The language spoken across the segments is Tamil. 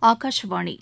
ஆகாஷவாணி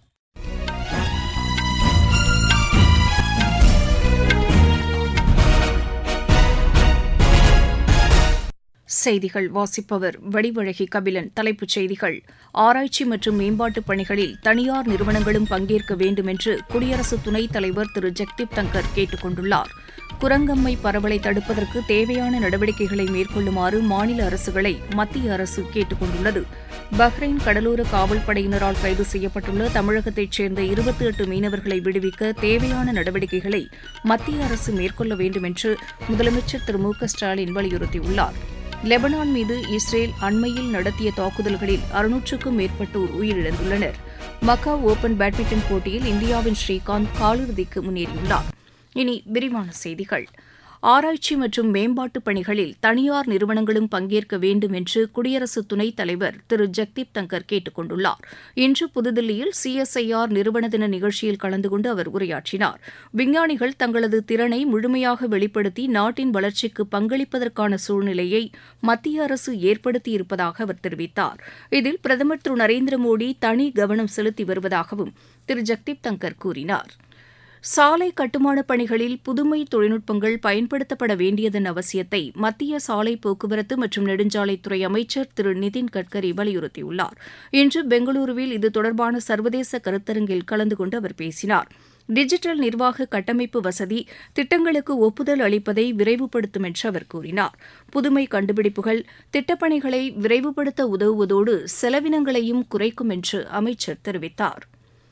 செய்திகள் வாசிப்பவர் வடிவழகி கபிலன் தலைப்புச் செய்திகள் ஆராய்ச்சி மற்றும் மேம்பாட்டுப் பணிகளில் தனியார் நிறுவனங்களும் பங்கேற்க வேண்டும் என்று குடியரசு துணைத் தலைவர் திரு ஜெக்தீப் தங்கர் கேட்டுக் கொண்டுள்ளார் குரங்கம்மை பரவலை தடுப்பதற்கு தேவையான நடவடிக்கைகளை மேற்கொள்ளுமாறு மாநில அரசுகளை மத்திய அரசு கேட்டுக் கொண்டுள்ளது பஹ்ரைன் கடலோர காவல்படையினரால் கைது செய்யப்பட்டுள்ள தமிழகத்தைச் சேர்ந்த இருபத்தி எட்டு மீனவர்களை விடுவிக்க தேவையான நடவடிக்கைகளை மத்திய அரசு மேற்கொள்ள வேண்டும் என்று முதலமைச்சர் திரு மு க ஸ்டாலின் வலியுறுத்தியுள்ளார் லெபனான் மீது இஸ்ரேல் அண்மையில் நடத்திய தாக்குதல்களில் அறுநூற்றுக்கும் மேற்பட்டோர் உயிரிழந்துள்ளனர் மக்காவ் ஓபன் பேட்மிண்டன் போட்டியில் இந்தியாவின் ஸ்ரீகாந்த் காலிறுதிக்கு முன்னேறியுள்ளார் இனி விரிவான செய்திகள் ஆராய்ச்சி மற்றும் மேம்பாட்டுப் பணிகளில் தனியார் நிறுவனங்களும் பங்கேற்க வேண்டும் என்று குடியரசு துணைத் தலைவர் திரு ஜெக்தீப் தங்கர் கேட்டுக் கொண்டுள்ளார் இன்று புதுதில்லியில் சிஎஸ்ஐஆர் நிறுவன தின நிகழ்ச்சியில் கலந்து கொண்டு அவர் உரையாற்றினார் விஞ்ஞானிகள் தங்களது திறனை முழுமையாக வெளிப்படுத்தி நாட்டின் வளர்ச்சிக்கு பங்களிப்பதற்கான சூழ்நிலையை மத்திய அரசு ஏற்படுத்தியிருப்பதாக அவர் தெரிவித்தார் இதில் பிரதமர் திரு நரேந்திர மோடி தனி கவனம் செலுத்தி வருவதாகவும் திரு ஜெக்தீப் தங்கர் கூறினார் சாலை கட்டுமானப் பணிகளில் புதுமை தொழில்நுட்பங்கள் பயன்படுத்தப்பட வேண்டியதன் அவசியத்தை மத்திய சாலை போக்குவரத்து மற்றும் நெடுஞ்சாலைத்துறை அமைச்சர் திரு நிதின் கட்கரி வலியுறுத்தியுள்ளார் இன்று பெங்களூருவில் இது தொடர்பான சர்வதேச கருத்தரங்கில் கலந்து கொண்டு அவர் பேசினார் டிஜிட்டல் நிர்வாக கட்டமைப்பு வசதி திட்டங்களுக்கு ஒப்புதல் அளிப்பதை விரைவுபடுத்தும் என்று அவர் கூறினார் புதுமை கண்டுபிடிப்புகள் திட்டப்பணிகளை விரைவுபடுத்த உதவுவதோடு செலவினங்களையும் குறைக்கும் என்று அமைச்சர் தெரிவித்தார்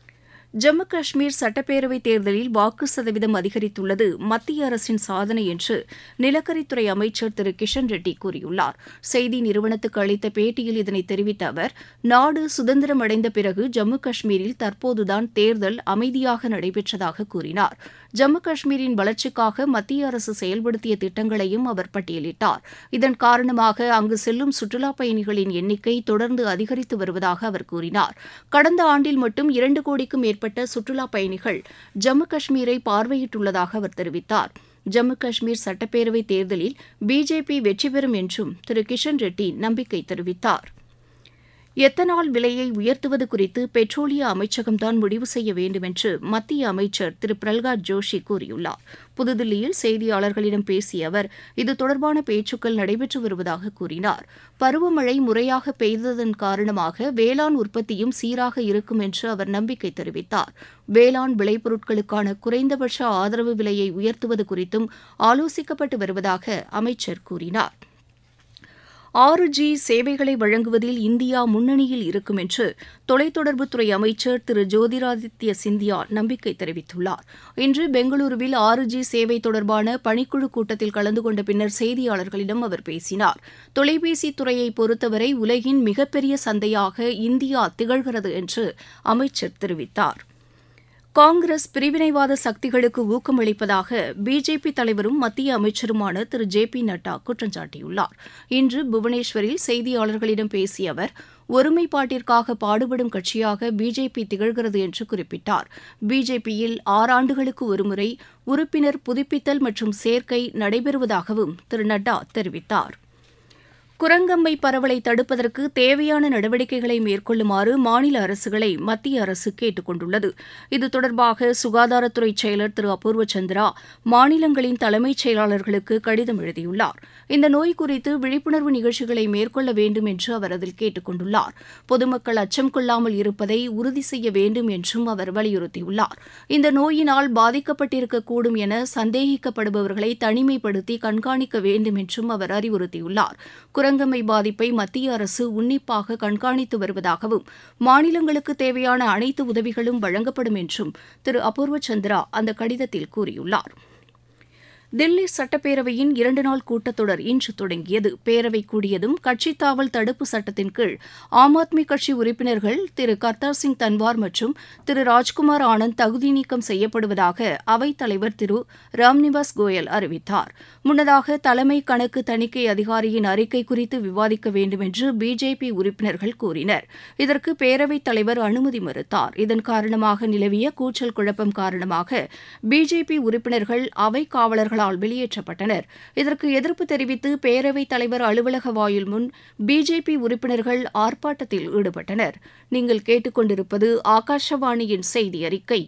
ஜம்மு காஷ்மீர் சட்டப்பேரவைத் தேர்தலில் வாக்கு சதவீதம் அதிகரித்துள்ளது மத்திய அரசின் சாதனை என்று நிலக்கரித்துறை அமைச்சர் திரு கிஷன் ரெட்டி கூறியுள்ளார் செய்தி நிறுவனத்துக்கு அளித்த பேட்டியில் இதனை தெரிவித்த அவர் நாடு சுதந்திரம் அடைந்த பிறகு ஜம்மு காஷ்மீரில் தற்போதுதான் தேர்தல் அமைதியாக நடைபெற்றதாக கூறினார் ஜம்மு காஷ்மீரின் வளர்ச்சிக்காக மத்திய அரசு செயல்படுத்திய திட்டங்களையும் அவர் பட்டியலிட்டார் இதன் காரணமாக அங்கு செல்லும் சுற்றுலாப் பயணிகளின் எண்ணிக்கை தொடர்ந்து அதிகரித்து வருவதாக அவர் கூறினார் கடந்த ஆண்டில் மட்டும் இரண்டு கோடிக்கும் மேற்பட்ட சுற்றுலாப் பயணிகள் ஜம்மு காஷ்மீரை பார்வையிட்டுள்ளதாக அவர் தெரிவித்தார் ஜம்மு காஷ்மீர் சட்டப்பேரவைத் தேர்தலில் பிஜேபி வெற்றி பெறும் என்றும் திரு கிஷன் ரெட்டி நம்பிக்கை தெரிவித்தார் எத்தனால் விலையை உயர்த்துவது குறித்து பெட்ரோலிய அமைச்சகம்தான் முடிவு செய்ய வேண்டும் என்று மத்திய அமைச்சர் திரு பிரல்காத் ஜோஷி கூறியுள்ளார் புதுதில்லியில் செய்தியாளர்களிடம் பேசிய அவர் இது தொடர்பான பேச்சுக்கள் நடைபெற்று வருவதாக கூறினார் பருவமழை முறையாக பெய்ததன் காரணமாக வேளாண் உற்பத்தியும் சீராக இருக்கும் என்று அவர் நம்பிக்கை தெரிவித்தார் வேளாண் விளைபொருட்களுக்கான குறைந்தபட்ச ஆதரவு விலையை உயர்த்துவது குறித்தும் ஆலோசிக்கப்பட்டு வருவதாக அமைச்சர் கூறினார் ஆறு ஜி சேவைகளை வழங்குவதில் இந்தியா முன்னணியில் இருக்கும் என்று தொலைத்தொடர்புத்துறை அமைச்சர் திரு ஜோதிராதித்ய சிந்தியா நம்பிக்கை தெரிவித்துள்ளார் இன்று பெங்களூருவில் ஆறு ஜி சேவை தொடர்பான பணிக்குழு கூட்டத்தில் கலந்து கொண்ட பின்னர் செய்தியாளர்களிடம் அவர் பேசினார் தொலைபேசி துறையை பொறுத்தவரை உலகின் மிகப்பெரிய சந்தையாக இந்தியா திகழ்கிறது என்று அமைச்சர் தெரிவித்தார் காங்கிரஸ் பிரிவினைவாத சக்திகளுக்கு ஊக்கமளிப்பதாக பிஜேபி தலைவரும் மத்திய அமைச்சருமான திரு ஜே பி நட்டா குற்றம் சாட்டியுள்ளார் இன்று புவனேஸ்வரில் செய்தியாளர்களிடம் பேசிய அவர் ஒருமைப்பாட்டிற்காக பாடுபடும் கட்சியாக பிஜேபி திகழ்கிறது என்று குறிப்பிட்டார் பிஜேபியில் ஆறாண்டுகளுக்கு ஒருமுறை உறுப்பினர் புதுப்பித்தல் மற்றும் சேர்க்கை நடைபெறுவதாகவும் திரு நட்டா தெரிவித்தார் குரங்கம்மை பரவலை தடுப்பதற்கு தேவையான நடவடிக்கைகளை மேற்கொள்ளுமாறு மாநில அரசுகளை மத்திய அரசு கேட்டுக் கொண்டுள்ளது இது தொடர்பாக சுகாதாரத்துறை செயலர் திரு அபூர்வ சந்திரா மாநிலங்களின் தலைமைச் செயலாளர்களுக்கு கடிதம் எழுதியுள்ளார் இந்த நோய் குறித்து விழிப்புணர்வு நிகழ்ச்சிகளை மேற்கொள்ள வேண்டும் என்று அவர் அதில் கேட்டுக் கொண்டுள்ளார் பொதுமக்கள் அச்சம் கொள்ளாமல் இருப்பதை உறுதி செய்ய வேண்டும் என்றும் அவர் வலியுறுத்தியுள்ளார் இந்த நோயினால் பாதிக்கப்பட்டிருக்கக்கூடும் என சந்தேகிக்கப்படுபவர்களை தனிமைப்படுத்தி கண்காணிக்க வேண்டும் என்றும் அவர் அறிவுறுத்தியுள்ளார் குரங்கம்மை பாதிப்பை மத்திய அரசு உன்னிப்பாக கண்காணித்து வருவதாகவும் மாநிலங்களுக்கு தேவையான அனைத்து உதவிகளும் வழங்கப்படும் என்றும் திரு அபூர்வ சந்திரா அந்த கடிதத்தில் கூறியுள்ளார் தில்லி சட்டப்பேரவையின் இரண்டு நாள் கூட்டத்தொடர் இன்று தொடங்கியது பேரவை கூடியதும் கட்சித் தாவல் தடுப்பு சட்டத்தின் கீழ் ஆம் ஆத்மி கட்சி உறுப்பினர்கள் திரு கர்த்தார் சிங் தன்வார் மற்றும் திரு ராஜ்குமார் ஆனந்த் தகுதி நீக்கம் செய்யப்படுவதாக அவைத் தலைவர் திரு ராம்நிவாஸ் கோயல் அறிவித்தார் முன்னதாக தலைமை கணக்கு தணிக்கை அதிகாரியின் அறிக்கை குறித்து விவாதிக்க வேண்டும் என்று பிஜேபி உறுப்பினர்கள் கூறினர் இதற்கு பேரவைத் தலைவர் அனுமதி மறுத்தார் இதன் காரணமாக நிலவிய கூச்சல் குழப்பம் காரணமாக பிஜேபி உறுப்பினர்கள் அவை காவலர்கள் எதிர்க்கட்சிகளால் வெளியேற்றப்பட்டனர் இதற்கு எதிர்ப்பு தெரிவித்து பேரவைத் தலைவர் அலுவலக வாயில் முன் பிஜேபி உறுப்பினர்கள் ஆர்ப்பாட்டத்தில் ஈடுபட்டனர் நீங்கள் கேட்டுக்கொண்டிருப்பது ஆகாஷவாணியின் செய்தி அறிக்கை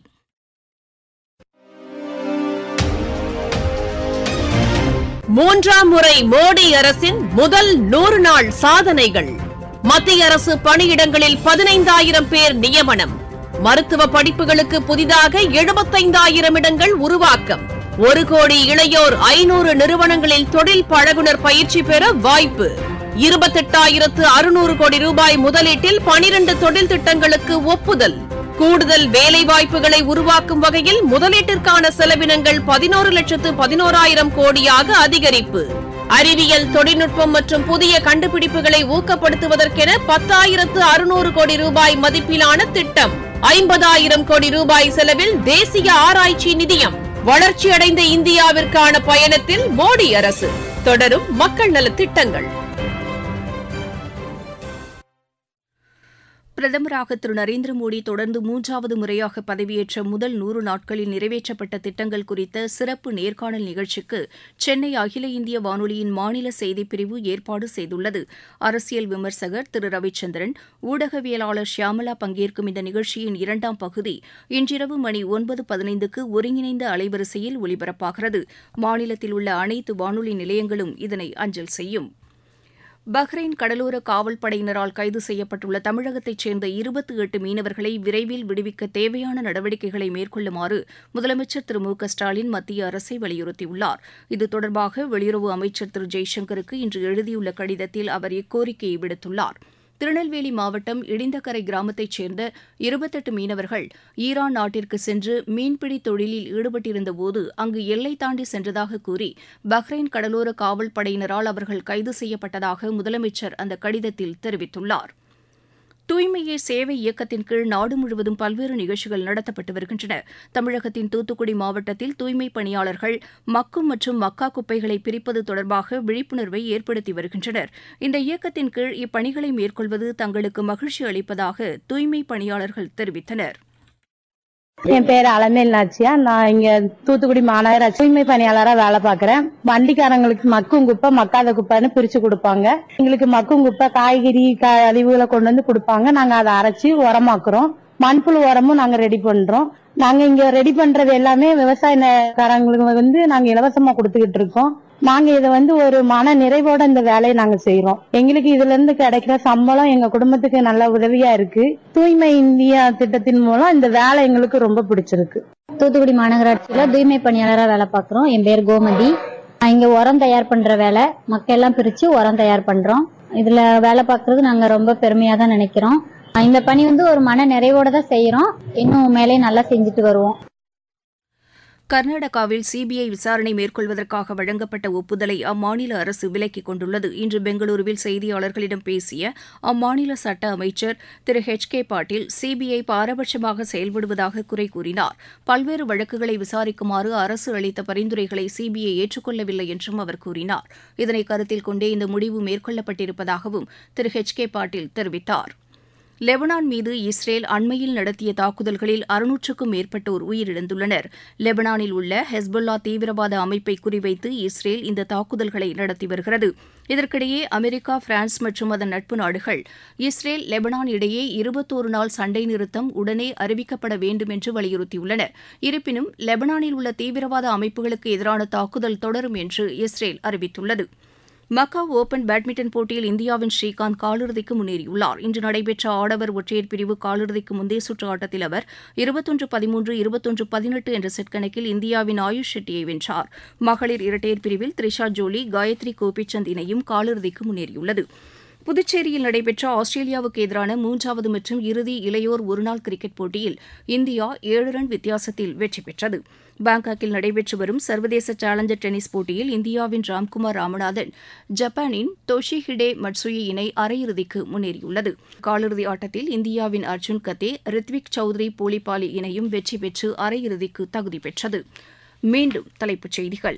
மூன்றாம் முறை மோடி அரசின் முதல் நூறு நாள் சாதனைகள் மத்திய அரசு பணியிடங்களில் பதினைந்தாயிரம் பேர் நியமனம் மருத்துவ படிப்புகளுக்கு புதிதாக எழுபத்தைந்தாயிரம் இடங்கள் உருவாக்கம் ஒரு கோடி இளையோர் ஐநூறு நிறுவனங்களில் தொழில் பழகுனர் பயிற்சி பெற வாய்ப்பு இருபத்தெட்டாயிரத்து அறுநூறு கோடி ரூபாய் முதலீட்டில் பனிரண்டு தொழில் திட்டங்களுக்கு ஒப்புதல் கூடுதல் வேலைவாய்ப்புகளை உருவாக்கும் வகையில் முதலீட்டிற்கான செலவினங்கள் பதினோரு லட்சத்து பதினோராயிரம் கோடியாக அதிகரிப்பு அறிவியல் தொழில்நுட்பம் மற்றும் புதிய கண்டுபிடிப்புகளை ஊக்கப்படுத்துவதற்கென பத்தாயிரத்து அறுநூறு கோடி ரூபாய் மதிப்பிலான திட்டம் ஐம்பதாயிரம் கோடி ரூபாய் செலவில் தேசிய ஆராய்ச்சி நிதியம் வளர்ச்சியடைந்த இந்தியாவிற்கான பயணத்தில் மோடி அரசு தொடரும் மக்கள் நலத் திட்டங்கள் பிரதமராக திரு நரேந்திர மோடி தொடர்ந்து மூன்றாவது முறையாக பதவியேற்ற முதல் நூறு நாட்களில் நிறைவேற்றப்பட்ட திட்டங்கள் குறித்த சிறப்பு நேர்காணல் நிகழ்ச்சிக்கு சென்னை அகில இந்திய வானொலியின் மாநில செய்திப்பிரிவு ஏற்பாடு செய்துள்ளது அரசியல் விமர்சகர் திரு ரவிச்சந்திரன் ஊடகவியலாளர் ஷியாமலா பங்கேற்கும் இந்த நிகழ்ச்சியின் இரண்டாம் பகுதி இன்றிரவு மணி ஒன்பது பதினைந்துக்கு ஒருங்கிணைந்த அலைவரிசையில் ஒலிபரப்பாகிறது மாநிலத்தில் உள்ள அனைத்து வானொலி நிலையங்களும் இதனை அஞ்சல் செய்யும் பஹ்ரைன் கடலோர காவல் படையினரால் கைது செய்யப்பட்டுள்ள தமிழகத்தைச் சேர்ந்த இருபத்தி எட்டு மீனவர்களை விரைவில் விடுவிக்க தேவையான நடவடிக்கைகளை மேற்கொள்ளுமாறு முதலமைச்சர் திரு மு க ஸ்டாலின் மத்திய அரசை வலியுறுத்தியுள்ளார் இது தொடர்பாக வெளியுறவு அமைச்சர் திரு ஜெய்சங்கருக்கு இன்று எழுதியுள்ள கடிதத்தில் அவர் இக்கோரிக்கையை விடுத்துள்ளார் திருநெல்வேலி மாவட்டம் இடிந்தக்கரை கிராமத்தைச் சேர்ந்த இருபத்தெட்டு மீனவர்கள் ஈரான் நாட்டிற்கு சென்று மீன்பிடி தொழிலில் ஈடுபட்டிருந்தபோது அங்கு எல்லை தாண்டி சென்றதாக கூறி பஹ்ரைன் கடலோர காவல் படையினரால் அவர்கள் கைது செய்யப்பட்டதாக முதலமைச்சர் அந்த கடிதத்தில் தெரிவித்துள்ளார் தூய்மையே சேவை இயக்கத்தின் கீழ் நாடு முழுவதும் பல்வேறு நிகழ்ச்சிகள் நடத்தப்பட்டு வருகின்றன தமிழகத்தின் தூத்துக்குடி மாவட்டத்தில் தூய்மைப் பணியாளர்கள் மக்கும் மற்றும் மக்கா குப்பைகளை பிரிப்பது தொடர்பாக விழிப்புணர்வை ஏற்படுத்தி வருகின்றனர் இந்த இயக்கத்தின் கீழ் இப்பணிகளை மேற்கொள்வது தங்களுக்கு மகிழ்ச்சி அளிப்பதாக தூய்மைப் பணியாளர்கள் தெரிவித்தனர் என் பேர் அலமேல் நாச்சியா நான் இங்க தூத்துக்குடி மாநகராட்சி தூய்மை பணியாளரா வேலை பாக்குறேன் வண்டிக்காரங்களுக்கு மக்கும் குப்பை மக்காத குப்பைன்னு பிரிச்சு கொடுப்பாங்க எங்களுக்கு மக்கும் குப்பை காய்கறி கழிவுகளை கொண்டு வந்து கொடுப்பாங்க நாங்க அதை அரைச்சி உரமாக்குறோம் மண்புழு உரமும் நாங்க ரெடி பண்றோம் நாங்க இங்க ரெடி பண்றது எல்லாமே விவசாயக்காரங்களுக்கு வந்து நாங்க இலவசமா கொடுத்துக்கிட்டு இருக்கோம் நாங்க இதை வந்து ஒரு மன நிறைவோட இந்த வேலையை நாங்க செய்யறோம் எங்களுக்கு இதுல இருந்து கிடைக்கிற சம்பளம் எங்க குடும்பத்துக்கு நல்ல உதவியா இருக்கு தூய்மை இந்தியா திட்டத்தின் மூலம் இந்த வேலை எங்களுக்கு ரொம்ப பிடிச்சிருக்கு தூத்துக்குடி மாநகராட்சியில தூய்மை பணியாளரா வேலை பார்க்குறோம் என் பேர் கோமதி நான் இங்க உரம் தயார் பண்ற வேலை மக்கள் எல்லாம் பிரிச்சு உரம் தயார் பண்றோம் இதுல வேலை பார்க்கறது நாங்க ரொம்ப பெருமையா தான் நினைக்கிறோம் இந்த பணி வந்து ஒரு மன நிறைவோட தான் செய்யறோம் இன்னும் மேலே நல்லா செஞ்சுட்டு வருவோம் கர்நாடகாவில் சிபிஐ விசாரணை மேற்கொள்வதற்காக வழங்கப்பட்ட ஒப்புதலை அம்மாநில அரசு விலக்கிக் கொண்டுள்ளது இன்று பெங்களூருவில் செய்தியாளர்களிடம் பேசிய அம்மாநில சட்ட அமைச்சர் திரு ஹெச் கே பாட்டீல் சிபிஐ பாரபட்சமாக செயல்படுவதாக குறை கூறினார் பல்வேறு வழக்குகளை விசாரிக்குமாறு அரசு அளித்த பரிந்துரைகளை சிபிஐ ஏற்றுக்கொள்ளவில்லை என்றும் அவர் கூறினார் இதனை கருத்தில் கொண்டே இந்த முடிவு மேற்கொள்ளப்பட்டிருப்பதாகவும் திரு ஹெச் கே பாட்டீல் தெரிவித்தார் லெபனான் மீது இஸ்ரேல் அண்மையில் நடத்திய தாக்குதல்களில் அறுநூற்றுக்கும் மேற்பட்டோர் உயிரிழந்துள்ளனர் லெபனானில் உள்ள ஹெஸ்பொல்லா தீவிரவாத அமைப்பை குறிவைத்து இஸ்ரேல் இந்த தாக்குதல்களை நடத்தி வருகிறது இதற்கிடையே அமெரிக்கா பிரான்ஸ் மற்றும் அதன் நட்பு நாடுகள் இஸ்ரேல் லெபனான் இடையே இருபத்தோரு நாள் சண்டை நிறுத்தம் உடனே அறிவிக்கப்பட வேண்டும் என்று வலியுறுத்தியுள்ளன இருப்பினும் லெபனானில் உள்ள தீவிரவாத அமைப்புகளுக்கு எதிரான தாக்குதல் தொடரும் என்று இஸ்ரேல் அறிவித்துள்ளது மக்காவ் ஓபன் பேட்மிண்டன் போட்டியில் இந்தியாவின் ஸ்ரீகாந்த் காலிறுதிக்கு முன்னேறியுள்ளார் இன்று நடைபெற்ற ஆடவர் ஒற்றையர் பிரிவு காலிறுதிக்கு முந்தைய சுற்று ஆட்டத்தில் அவர் இருபத்தொன்று பதிமூன்று இருபத்தொன்று பதினெட்டு என்ற செட் கணக்கில் இந்தியாவின் ஆயுஷ் ஷெட்டியை வென்றார் மகளிர் இரட்டையர் பிரிவில் த்ரிஷா ஜோலி காயத்ரி கோபிச்சந்த் இணையும் காலிறுதிக்கு முன்னேறியுள்ளது புதுச்சேரியில் நடைபெற்ற ஆஸ்திரேலியாவுக்கு எதிரான மூன்றாவது மற்றும் இறுதி இளையோர் ஒருநாள் கிரிக்கெட் போட்டியில் இந்தியா ஏழு ரன் வித்தியாசத்தில் வெற்றி பெற்றது பாங்காக்கில் நடைபெற்று வரும் சர்வதேச சேலஞ்சர் டென்னிஸ் போட்டியில் இந்தியாவின் ராம்குமார் ராமநாதன் ஜப்பானின் தோஷிஹிடே மட்சுயி இணை அரையிறுதிக்கு முன்னேறியுள்ளது காலிறுதி ஆட்டத்தில் இந்தியாவின் அர்ஜுன் கத்தே ரித்விக் சௌத்ரி போலிபாலி இணையும் வெற்றி பெற்று அரையிறுதிக்கு தகுதி பெற்றது மீண்டும் தலைப்புச் செய்திகள்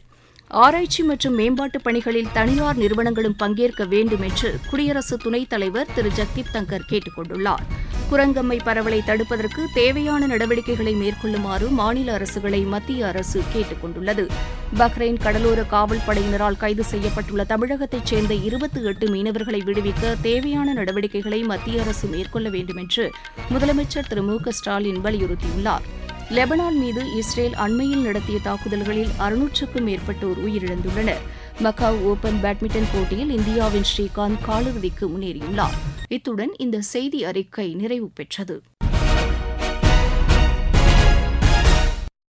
ஆராய்ச்சி மற்றும் மேம்பாட்டுப் பணிகளில் தனியார் நிறுவனங்களும் பங்கேற்க வேண்டும் என்று குடியரசு துணைத் தலைவர் திரு ஜக்தீப் தங்கர் கேட்டுக் கொண்டுள்ளார் குரங்கம்மை பரவலை தடுப்பதற்கு தேவையான நடவடிக்கைகளை மேற்கொள்ளுமாறு மாநில அரசுகளை மத்திய அரசு கேட்டுக் கொண்டுள்ளது பஹ்ரைன் கடலோர காவல் படையினரால் கைது செய்யப்பட்டுள்ள தமிழகத்தைச் சேர்ந்த இருபத்தி எட்டு மீனவர்களை விடுவிக்க தேவையான நடவடிக்கைகளை மத்திய அரசு மேற்கொள்ள வேண்டும் என்று முதலமைச்சர் திரு மு க ஸ்டாலின் வலியுறுத்தியுள்ளார் லெபனான் மீது இஸ்ரேல் அண்மையில் நடத்திய தாக்குதல்களில் அறுநூற்றுக்கும் மேற்பட்டோர் உயிரிழந்துள்ளனர் மக்காவ் ஓபன் பேட்மிண்டன் போட்டியில் இந்தியாவின் ஸ்ரீகாந்த் காலிறுதிக்கு முன்னேறியுள்ளார் இத்துடன் இந்த செய்தி அறிக்கை நிறைவு பெற்றது